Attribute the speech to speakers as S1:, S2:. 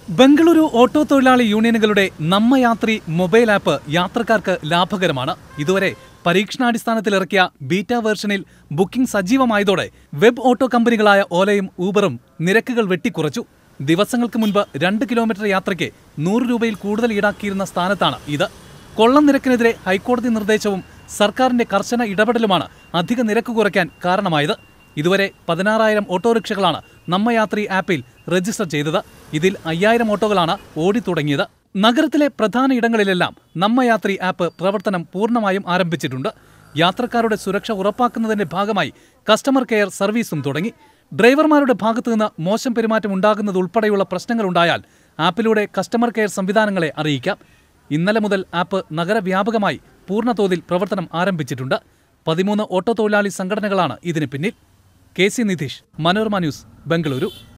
S1: Bengaluru auto തൊഴിലാളി യൂണിയനുകളുടെ നമ്മ യാത്രി mobile app യാത്രക്കാർക്ക് ലാഭകരമാണ് ഇതുവരെ പരീക്ഷണാടിസ്ഥാനത്തിൽ ഇറക്കിയ ബീറ്റ വേർഷനിൽ ബുക്കിംഗ് സജീവമായതോടെ വെബ് ഓട്ടോ കമ്പനികളായ ഓലയും ഊബറും നിരക്കുകൾ വെട്ടിക്കുറച്ചു ദിവസങ്ങൾക്ക് മുൻപ് രണ്ട് കിലോമീറ്റർ യാത്രയ്ക്ക് നൂറ് രൂപയിൽ കൂടുതൽ ഈടാക്കിയിരുന്ന സ്ഥാനത്താണ് ഇത് കൊള്ളം നിരക്കിനെതിരെ ഹൈക്കോടതി നിർദ്ദേശവും സർക്കാരിന്റെ കർശന ഇടപെടലുമാണ് അധിക നിരക്ക് കുറയ്ക്കാൻ കാരണമായത് ഇതുവരെ പതിനാറായിരം ഓട്ടോറിക്ഷകളാണ് നമ്മ യാത്രി ആപ്പിൽ രജിസ്റ്റർ ചെയ്തത് ഇതിൽ അയ്യായിരം ഓട്ടോകളാണ് ഓടിത്തുടങ്ങിയത് നഗരത്തിലെ പ്രധാന ഇടങ്ങളിലെല്ലാം നമ്മ യാത്രി ആപ്പ് പ്രവർത്തനം പൂർണ്ണമായും ആരംഭിച്ചിട്ടുണ്ട് യാത്രക്കാരുടെ സുരക്ഷ ഉറപ്പാക്കുന്നതിന്റെ ഭാഗമായി കസ്റ്റമർ കെയർ സർവീസും തുടങ്ങി ഡ്രൈവർമാരുടെ ഭാഗത്തുനിന്ന് മോശം പെരുമാറ്റം ഉണ്ടാകുന്നതുൾപ്പെടെയുള്ള പ്രശ്നങ്ങളുണ്ടായാൽ ആപ്പിലൂടെ കസ്റ്റമർ കെയർ സംവിധാനങ്ങളെ അറിയിക്കാം ഇന്നലെ മുതൽ ആപ്പ് നഗരവ്യാപകമായി പൂർണ്ണതോതിൽ പ്രവർത്തനം ആരംഭിച്ചിട്ടുണ്ട് പതിമൂന്ന് ഓട്ടോ തൊഴിലാളി സംഘടനകളാണ് ഇതിന് പിന്നിൽ K C Nitish Manorama news Bengaluru